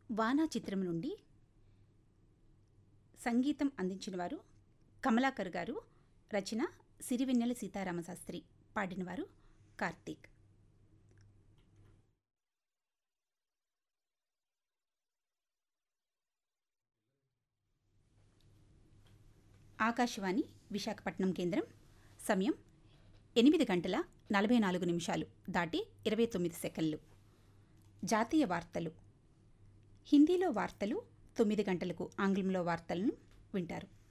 వానా చిత్రం నుండి సంగీతం అందించిన వారు కమలాకర్ గారు రచన సిరివెన్నెల సీతారామశాస్త్రి పాడినవారు కార్తీక్ ఆకాశవాణి విశాఖపట్నం కేంద్రం సమయం ఎనిమిది గంటల నలభై నాలుగు నిమిషాలు దాటి ఇరవై తొమ్మిది సెకండ్లు జాతీయ వార్తలు హిందీలో వార్తలు తొమ్మిది గంటలకు ఆంగ్లంలో వార్తలను వింటారు